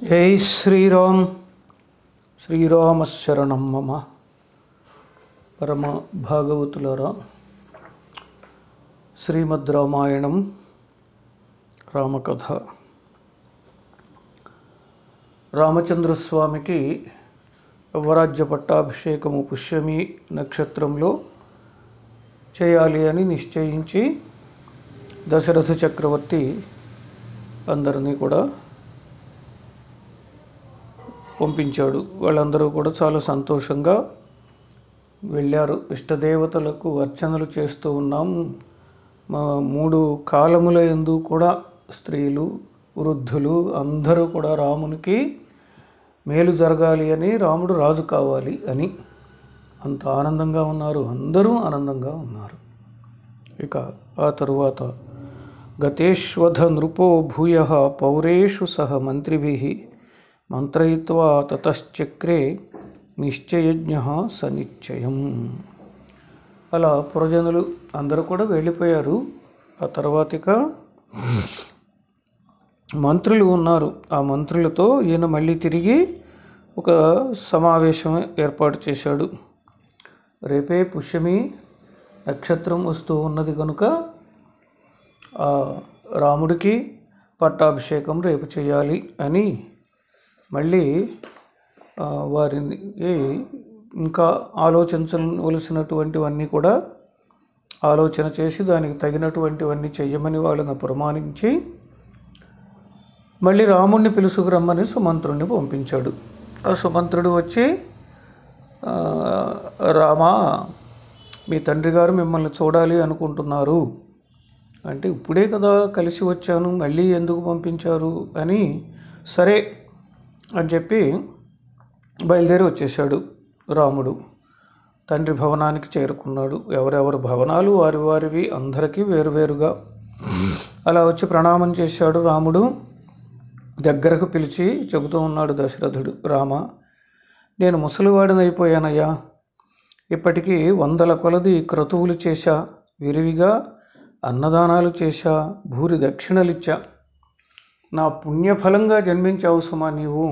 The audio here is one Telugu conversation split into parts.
జై శ్రీరామ్ శ్రీరామశరణం మమ పరమ భాగవతులరా శ్రీమద్ రామాయణం రామకథ రామచంద్రస్వామికి యువరాజ్య పట్టాభిషేకము పుష్యమి నక్షత్రంలో చేయాలి అని నిశ్చయించి దశరథ చక్రవర్తి అందరినీ కూడా పంపించాడు వాళ్ళందరూ కూడా చాలా సంతోషంగా వెళ్ళారు ఇష్టదేవతలకు అర్చనలు చేస్తూ ఉన్నాము మా మూడు కాలముల ఎందు కూడా స్త్రీలు వృద్ధులు అందరూ కూడా రామునికి మేలు జరగాలి అని రాముడు రాజు కావాలి అని అంత ఆనందంగా ఉన్నారు అందరూ ఆనందంగా ఉన్నారు ఇక ఆ తరువాత గతేష్వధ నృపో భూయ పౌరేషు సహ మంత్రిభి మంత్రయిత్వా తతశ్చక్రే నిశ్చయజ్ఞ సనిశ్చయం అలా పురజనులు అందరూ కూడా వెళ్ళిపోయారు ఆ తర్వాతిక మంత్రులు ఉన్నారు ఆ మంత్రులతో ఈయన మళ్ళీ తిరిగి ఒక సమావేశం ఏర్పాటు చేశాడు రేపే పుష్యమి నక్షత్రం వస్తూ ఉన్నది కనుక ఆ రాముడికి పట్టాభిషేకం రేపు చేయాలి అని మళ్ళీ ఆ, వారిని ఇంకా ఆలోచించవలసినటువంటివన్నీ కూడా ఆలోచన చేసి దానికి తగినటువంటివన్నీ చెయ్యమని వాళ్ళని ప్రమాణించి మళ్ళీ రాముణ్ణి పిలుసుకురమ్మని సుమంత్రుణ్ణి పంపించాడు ఆ సుమంత్రుడు వచ్చి ఆ, రామా మీ తండ్రి గారు మిమ్మల్ని చూడాలి అనుకుంటున్నారు అంటే ఇప్పుడే కదా కలిసి వచ్చాను మళ్ళీ ఎందుకు పంపించారు అని సరే అని చెప్పి బయలుదేరి వచ్చేసాడు రాముడు తండ్రి భవనానికి చేరుకున్నాడు ఎవరెవరి భవనాలు వారి వారివి అందరికీ వేరువేరుగా అలా వచ్చి ప్రణామం చేశాడు రాముడు దగ్గరకు పిలిచి చెబుతూ ఉన్నాడు దశరథుడు రామ నేను ముసలివాడినైపోయానయ్యా ఇప్పటికీ వందల కొలది క్రతువులు చేశా విరివిగా అన్నదానాలు చేశా భూరి దక్షిణలిచ్చా నా పుణ్యఫలంగా జన్మించావు సుమా నీవు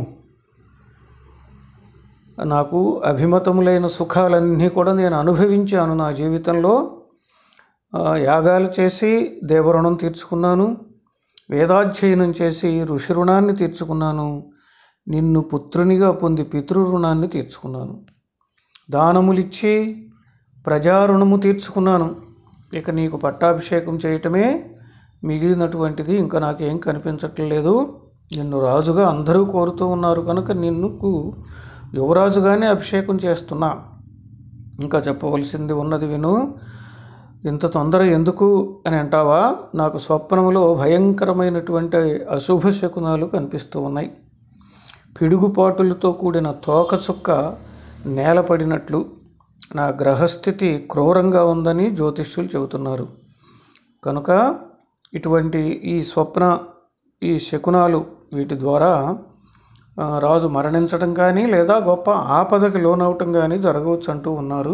నాకు అభిమతములైన సుఖాలన్నీ కూడా నేను అనుభవించాను నా జీవితంలో ఆ, యాగాలు చేసి దేవరుణం తీర్చుకున్నాను వేదాధ్యయనం చేసి ఋషి రుణాన్ని తీర్చుకున్నాను నిన్ను పుత్రునిగా పొంది పితృ రుణాన్ని తీర్చుకున్నాను దానములిచ్చి ప్రజారుణము తీర్చుకున్నాను ఇక నీకు పట్టాభిషేకం చేయటమే మిగిలినటువంటిది ఇంకా నాకేం కనిపించట్లేదు నిన్ను రాజుగా అందరూ కోరుతూ ఉన్నారు కనుక నిన్నుకు యువరాజుగానే అభిషేకం చేస్తున్నా ఇంకా చెప్పవలసింది ఉన్నది విను ఇంత తొందర ఎందుకు అని అంటావా నాకు స్వప్నములో భయంకరమైనటువంటి అశుభ శకునాలు కనిపిస్తూ ఉన్నాయి పిడుగుపాటులతో కూడిన తోక చుక్క నేలపడినట్లు నా గ్రహస్థితి క్రూరంగా ఉందని జ్యోతిష్యులు చెబుతున్నారు కనుక ఇటువంటి ఈ స్వప్న ఈ శకునాలు వీటి ద్వారా ఆ, రాజు మరణించడం కానీ లేదా గొప్ప ఆపదకి లోనవటం కానీ జరగవచ్చు అంటూ ఉన్నారు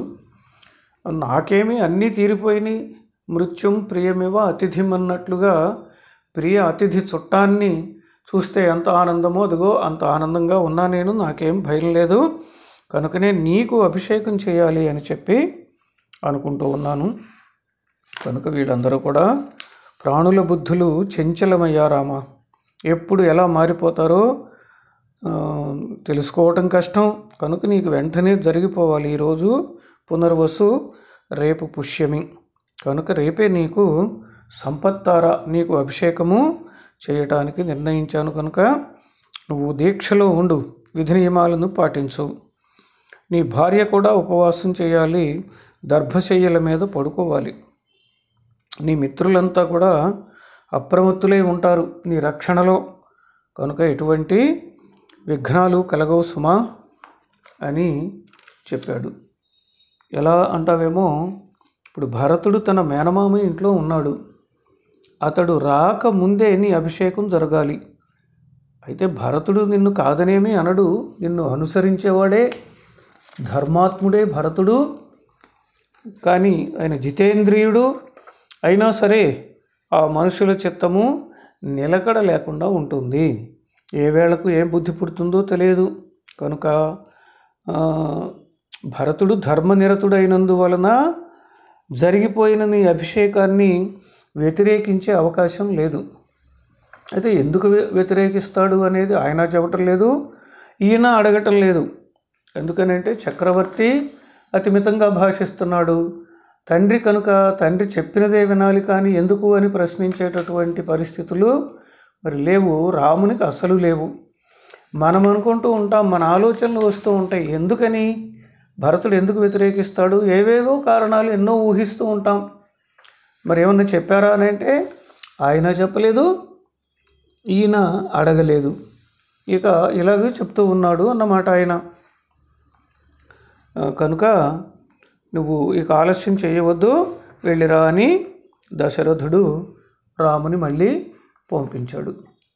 నాకేమి అన్నీ తీరిపోయినాయి మృత్యుం ప్రియమివ అతిథిం అన్నట్లుగా ప్రియ అతిథి చుట్టాన్ని చూస్తే ఎంత ఆనందమో అదిగో అంత ఆనందంగా ఉన్నా నేను నాకేం భయం లేదు కనుకనే నీకు అభిషేకం చేయాలి అని చెప్పి అనుకుంటూ ఉన్నాను కనుక వీళ్ళందరూ కూడా ప్రాణుల బుద్ధులు చంచలమయ్యారామా ఎప్పుడు ఎలా మారిపోతారో ఆ, తెలుసుకోవటం కష్టం కనుక నీకు వెంటనే జరిగిపోవాలి ఈరోజు పునర్వసు రేపు పుష్యమి కనుక రేపే నీకు సంపత్తార నీకు అభిషేకము చేయటానికి నిర్ణయించాను కనుక నువ్వు దీక్షలో ఉండు విధి నియమాలను పాటించు నీ భార్య కూడా ఉపవాసం చేయాలి దర్భశయ్యల మీద పడుకోవాలి నీ మిత్రులంతా కూడా అప్రమత్తులై ఉంటారు నీ రక్షణలో కనుక ఎటువంటి విఘ్నాలు కలగవు సుమా అని చెప్పాడు ఎలా అంటావేమో ఇప్పుడు భరతుడు తన మేనమామ ఇంట్లో ఉన్నాడు అతడు రాక ముందే నీ అభిషేకం జరగాలి అయితే భరతుడు నిన్ను కాదనేమి అనడు నిన్ను అనుసరించేవాడే ధర్మాత్ముడే భరతుడు కానీ ఆయన జితేంద్రియుడు అయినా సరే ఆ మనుషుల చిత్తము నిలకడ లేకుండా ఉంటుంది ఏ వేళకు ఏం బుద్ధి పుడుతుందో తెలియదు కనుక ఆ, భరతుడు ధర్మనిరతుడైనందువలన జరిగిపోయిన నీ అభిషేకాన్ని వ్యతిరేకించే అవకాశం లేదు అయితే ఎందుకు వ్య- వ్యతిరేకిస్తాడు అనేది ఆయన చెప్పటం లేదు ఈయన అడగటం లేదు ఎందుకనంటే చక్రవర్తి అతిమితంగా భాషిస్తున్నాడు తండ్రి కనుక తండ్రి చెప్పినదే వినాలి కానీ ఎందుకు అని ప్రశ్నించేటటువంటి పరిస్థితులు మరి లేవు రామునికి అసలు లేవు మనం అనుకుంటూ ఉంటాం మన ఆలోచనలు వస్తూ ఉంటాయి ఎందుకని భరతుడు ఎందుకు వ్యతిరేకిస్తాడు ఏవేవో కారణాలు ఎన్నో ఊహిస్తూ ఉంటాం మరి ఏమన్నా చెప్పారా అని అంటే ఆయన చెప్పలేదు ఈయన అడగలేదు ఇక ఇలాగే చెప్తూ ఉన్నాడు అన్నమాట ఆయన ఆ, కనుక నువ్వు ఇక ఆలస్యం చేయవద్దు వెళ్ళిరా అని దశరథుడు రాముని మళ్ళీ పంపించాడు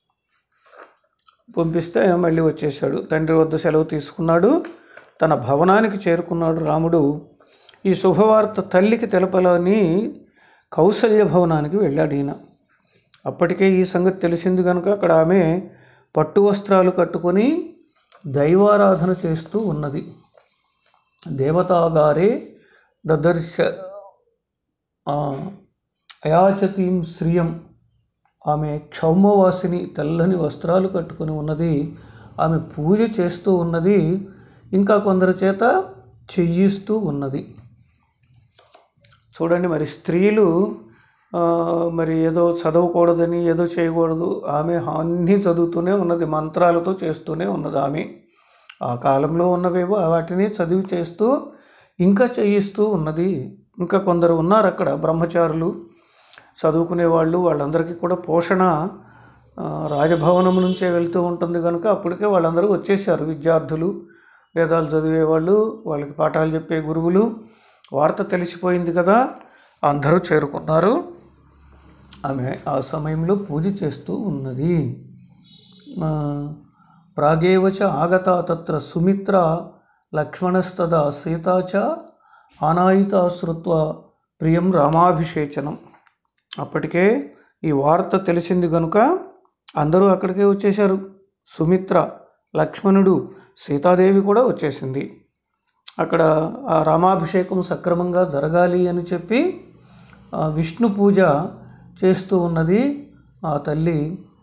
పంపిస్తే మళ్ళీ వచ్చేసాడు తండ్రి వద్ద సెలవు తీసుకున్నాడు తన భవనానికి చేరుకున్నాడు రాముడు ఈ శుభవార్త తల్లికి తెలపాలని కౌసల్య భవనానికి వెళ్ళాడు ఈయన అప్పటికే ఈ సంగతి తెలిసింది కనుక అక్కడ ఆమె పట్టు వస్త్రాలు కట్టుకొని దైవారాధన చేస్తూ ఉన్నది దేవతాగారే దదర్శ ఆ, అయాచతీం శ్రియం ఆమె క్షౌమవాసిని తెల్లని వస్త్రాలు కట్టుకొని ఉన్నది ఆమె పూజ చేస్తూ ఉన్నది ఇంకా కొందరి చేత చెయ్యిస్తూ ఉన్నది చూడండి మరి స్త్రీలు ఆ, మరి ఏదో చదవకూడదని ఏదో చేయకూడదు ఆమె అన్నీ చదువుతూనే ఉన్నది మంత్రాలతో చేస్తూనే ఉన్నది ఆమె ఆ కాలంలో ఉన్నవేవో వాటిని చదివి చేస్తూ ఇంకా చేయిస్తూ ఉన్నది ఇంకా కొందరు ఉన్నారు అక్కడ బ్రహ్మచారులు చదువుకునే వాళ్ళు వాళ్ళందరికీ కూడా పోషణ ఆ, రాజభవనం నుంచే వెళ్తూ ఉంటుంది కనుక అప్పటికే వాళ్ళందరూ వచ్చేసారు విద్యార్థులు వేదాలు చదివేవాళ్ళు వాళ్ళకి పాఠాలు చెప్పే గురువులు వార్త తెలిసిపోయింది కదా అందరూ చేరుకున్నారు ఆమె ఆ సమయంలో పూజ చేస్తూ ఉన్నది ఆ, ప్రాగేవచ ఆగత తత్ర సుమిత్ర లక్ష్మణస్తద సీతా చ ఆనాయితా శ్రుత్వ ప్రియం రామాభిషేచనం అప్పటికే ఈ వార్త తెలిసింది కనుక అందరూ అక్కడికే వచ్చేశారు సుమిత్ర లక్ష్మణుడు సీతాదేవి కూడా వచ్చేసింది అక్కడ ఆ రామాభిషేకం సక్రమంగా జరగాలి అని చెప్పి ఆ విష్ణు పూజ చేస్తూ ఉన్నది ఆ తల్లి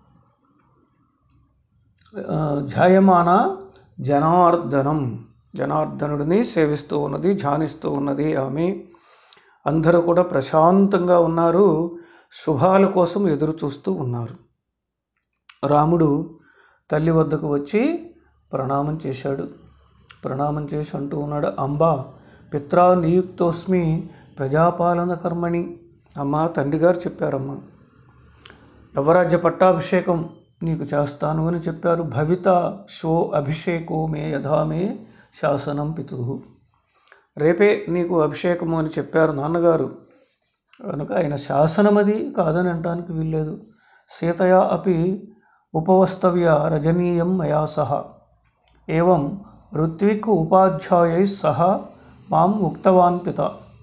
ఆ, ఝాయమాన జనార్దనం జనార్దనుడిని సేవిస్తూ ఉన్నది ధ్యానిస్తూ ఉన్నది ఆమె అందరూ కూడా ప్రశాంతంగా ఉన్నారు శుభాల కోసం ఎదురు చూస్తూ ఉన్నారు రాముడు తల్లి వద్దకు వచ్చి ప్రణామం చేశాడు ప్రణామం చేసి అంటూ ఉన్నాడు అంబా పిత్రా నియుక్తోస్మి ప్రజాపాలన కర్మణి అమ్మ తండ్రి గారు చెప్పారమ్మా యవరాజ్య పట్టాభిషేకం నీకు చేస్తాను అని చెప్పారు భవిత శో అభిషేకో మే యథా మే శాసనం పితు రేపే నీకు అభిషేకము అని చెప్పారు నాన్నగారు కనుక ఆయన శాసనమది కాదని అనటానికి వీల్లేదు సీతయా అపి ఉపవస్తవ్య రజనీయం మయా సహ ఏవం ఋత్విక్ ఉపాధ్యాయై సహ మాం ఉక్తవాన్ పిత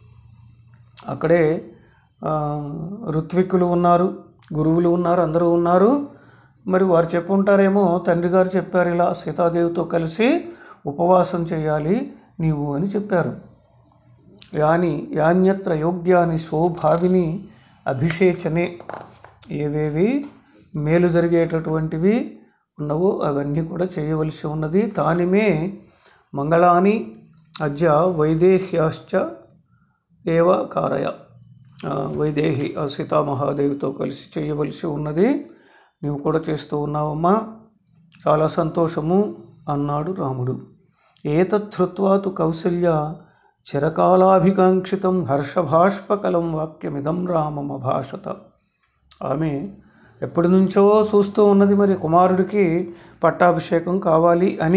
అక్కడే ఆ, ఋత్విక్కులు ఉన్నారు గురువులు ఉన్నారు అందరూ ఉన్నారు మరి వారు చెప్పుంటారేమో తండ్రి గారు చెప్పారు ఇలా సీతాదేవితో కలిసి ఉపవాసం చేయాలి నీవు అని చెప్పారు యాని యాన్యత్ర యోగ్యాని స్వభావిని అభిషేచనే ఏవేవి మేలు జరిగేటటువంటివి ఉన్నవో అవన్నీ కూడా చేయవలసి ఉన్నది తానిమే మంగళాని అద్య వైదేహ్యాశ్చ ఏవ కారయ ఆ, వైదేహి ఆ సీతామహాదేవితో కలిసి చేయవలసి ఉన్నది నీవు కూడా చేస్తూ ఉన్నావమ్మా చాలా సంతోషము అన్నాడు రాముడు ఏతద్ధృత్వా తు కౌసల్య చిరకాలాభికాంక్షితం హర్షభాష్పకలం వాక్యమిదం రామమభాషత ఆమె ఎప్పటి నుంచో చూస్తూ ఉన్నది మరి కుమారుడికి పట్టాభిషేకం కావాలి అని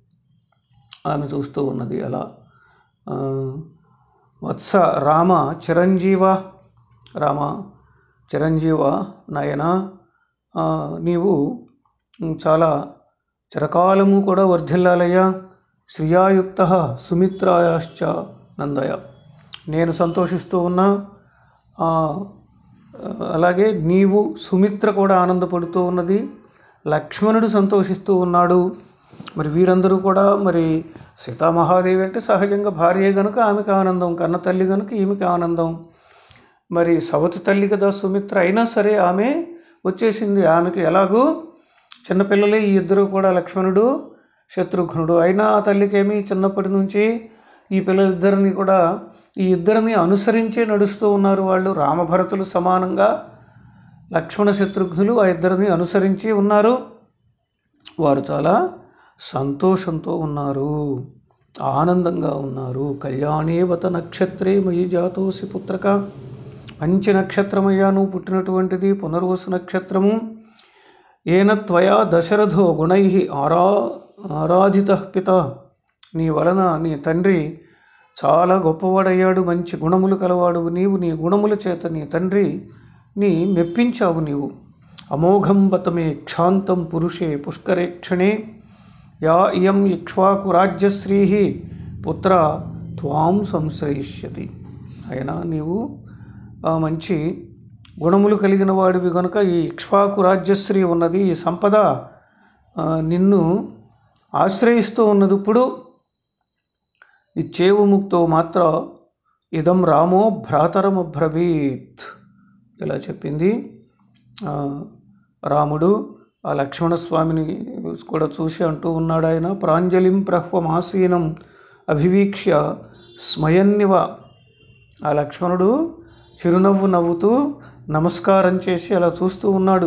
ఆమె చూస్తూ ఉన్నది అలా ఆ, వత్స రామ చిరంజీవ రామ చిరంజీవ నాయన ఆ, నీవు చాలా చిరకాలము కూడా వర్ధిల్లాలయ్యా శ్రియాయుక్త సుమిత్రాయాశ్చ నందయ నేను సంతోషిస్తూ ఉన్నా ఆ, అలాగే నీవు సుమిత్ర కూడా ఆనందపడుతూ ఉన్నది లక్ష్మణుడు సంతోషిస్తూ ఉన్నాడు మరి వీరందరూ కూడా మరి సీతామహాదేవి అంటే సహజంగా భార్య గనుక ఆమెకు ఆనందం కన్న తల్లి గనుక ఈమెకి ఆనందం మరి సవతి తల్లి కదా సుమిత్ర అయినా సరే ఆమె వచ్చేసింది ఆమెకి ఎలాగూ చిన్నపిల్లలే ఈ ఇద్దరు కూడా లక్ష్మణుడు శత్రుఘ్నుడు అయినా ఆ తల్లికేమి చిన్నప్పటి నుంచి ఈ పిల్లలిద్దరిని కూడా ఈ ఇద్దరిని అనుసరించే నడుస్తూ ఉన్నారు వాళ్ళు రామభరతులు సమానంగా లక్ష్మణ శత్రుఘ్నులు ఆ ఇద్దరిని అనుసరించి ఉన్నారు వారు చాలా సంతోషంతో ఉన్నారు ఆనందంగా ఉన్నారు కళ్యాణేవత నక్షత్రే మయి జాతోసి పుత్రక మంచి నక్షత్రమయ్యా నువ్వు పుట్టినటువంటిది పునర్వసు నక్షత్రము ఏన త్వయా దశరథో గుణై ఆరా ఆరాధిత పిత నీ వలన నీ తండ్రి చాలా గొప్పవాడయ్యాడు మంచి గుణములు కలవాడు నీవు నీ గుణముల చేత నీ తండ్రి నీ మెప్పించావు నీవు అమోఘం బతమే క్షాంతం పురుషే పుష్కరేక్షణే యా ఇయం ఇక్ష్వాకు రాజ్యశ్రీ పుత్ర త్వాం సంశ్రయిష్యతి అయినా నీవు ఆ మంచి గుణములు కలిగిన వాడివి కనుక ఈ ఇక్ష్వాకు రాజ్యశ్రీ ఉన్నది ఈ సంపద ఆ, నిన్ను ఆశ్రయిస్తూ ఉన్నది ఇప్పుడు ఇచ్చేవు ముక్తో మాత్ర ఇదం రామో భ్రాతరమబ్రవీత్ ఇలా చెప్పింది ఆ, రాముడు ఆ లక్ష్మణస్వామిని కూడా చూసి అంటూ ఉన్నాడు ఆయన ప్రాంజలిం ప్రహ్వమాసీనం అభివీక్ష్య స్మయన్నివ ఆ లక్ష్మణుడు చిరునవ్వు నవ్వుతూ నమస్కారం చేసి అలా చూస్తూ ఉన్నాడు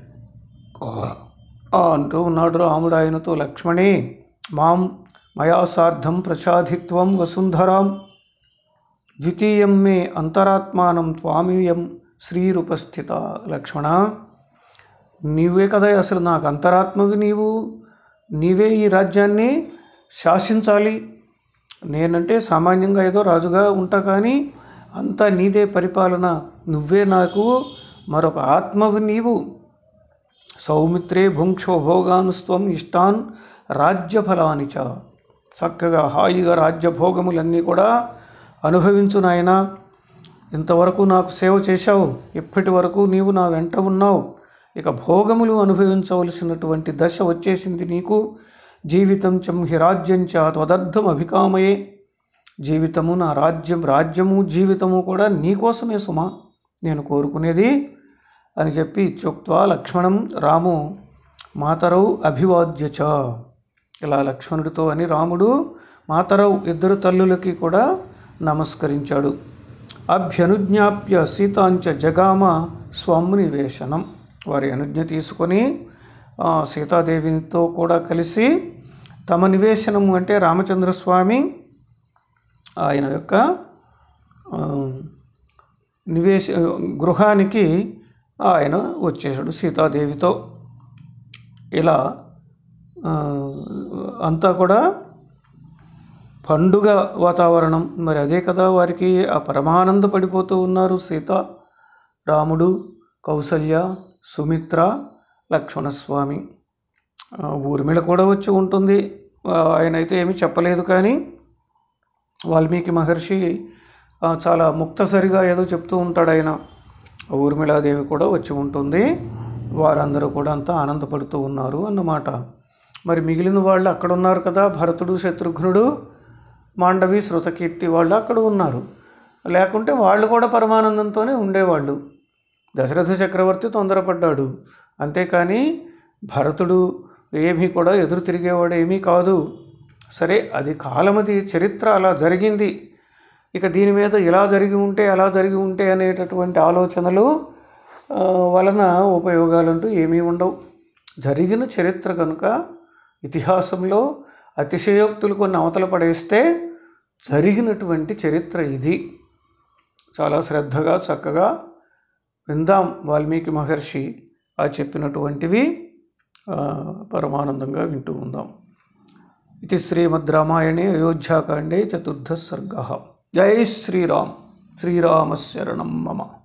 ఆ అంటూ ఉన్నాడు రాముడు ఆయనతో లక్ష్మణే మాం మయా సార్ధం ప్రసాదిత్వం వసుంధరాం ద్వితీయం మే అంతరాత్మానం త్వామీయం శ్రీరుపస్థిత లక్ష్మణ నీవే కదా అసలు నాకు అంతరాత్మవి నీవు నీవే ఈ రాజ్యాన్ని శాసించాలి నేనంటే సామాన్యంగా ఏదో రాజుగా ఉంటా కానీ అంతా నీదే పరిపాలన నువ్వే నాకు మరొక ఆత్మవి నీవు సౌమిత్రే భుంక్షో భోగానుస్త్వం ఇష్టాన్ రాజ్యఫలాని చ చక్కగా హాయిగా రాజ్యభోగములన్నీ కూడా అనుభవించు నాయనా ఇంతవరకు నాకు సేవ చేశావు ఇప్పటి వరకు నీవు నా వెంట ఉన్నావు ఇక భోగములు అనుభవించవలసినటువంటి దశ వచ్చేసింది నీకు జీవితం చం హి రాజ్యం చ త్వదర్థం అభికామయే జీవితము నా రాజ్యం రాజ్యము జీవితము కూడా నీకోసమే సుమా నేను కోరుకునేది అని చెప్పి చుక్వా లక్ష్మణం రాము మాతరౌ అభివాద్య చ ఇలా లక్ష్మణుడితో అని రాముడు మాతరౌ ఇద్దరు తల్లులకి కూడా నమస్కరించాడు అభ్యనుజ్ఞాప్య సీతాంచ జగామ స్వం నివేశనం వారి అనుజ్ఞ తీసుకొని ఆ, సీతాదేవితో కూడా కలిసి తమ నివేశనము అంటే రామచంద్రస్వామి ఆయన యొక్క ఆ, నివేశ గృహానికి ఆయన వచ్చేసాడు సీతాదేవితో ఇలా ఆ, అంతా కూడా పండుగ వాతావరణం మరి అదే కదా వారికి ఆ పరమానంద పడిపోతూ ఉన్నారు సీత రాముడు కౌసల్య సుమిత్ర లక్ష్మణస్వామి ఆ, ఊర్మిళ కూడా వచ్చి ఉంటుంది ఆ, ఆయన అయితే ఏమీ చెప్పలేదు కానీ వాల్మీకి మహర్షి ఆ, చాలా ముక్తసరిగా ఏదో చెప్తూ ఉంటాడు ఆయన ఊర్మిళాదేవి కూడా వచ్చి ఉంటుంది వారందరూ కూడా అంతా ఆనందపడుతూ ఉన్నారు అన్నమాట మరి మిగిలిన వాళ్ళు అక్కడ ఉన్నారు కదా భరతుడు శత్రుఘ్నుడు మాండవి శృతకీర్తి వాళ్ళు అక్కడ ఉన్నారు లేకుంటే వాళ్ళు కూడా పరమానందంతోనే ఉండేవాళ్ళు దశరథ చక్రవర్తి తొందరపడ్డాడు అంతేకాని భరతుడు ఏమీ కూడా ఎదురు తిరిగేవాడు ఏమీ కాదు సరే అది కాలమది చరిత్ర అలా జరిగింది ఇక దీని మీద ఇలా జరిగి ఉంటే అలా జరిగి ఉంటే అనేటటువంటి ఆలోచనలు ఆ, వలన ఉపయోగాలంటూ ఏమీ ఉండవు జరిగిన చరిత్ర కనుక ఇతిహాసంలో అతిశయోక్తులు కొన్ని అవతల పడేస్తే జరిగినటువంటి చరిత్ర ఇది చాలా శ్రద్ధగా చక్కగా విందాం వాల్మీకి మహర్షి ఆ చెప్పినటువంటివి ఆ, పరమానందంగా వింటూ ఉందాం ఇది శ్రీమద్ రామాయణే అయోధ్యాకాండే చతుర్థ సర్గ జై శ్రీరామ్ శ్రీరామశరణం మమ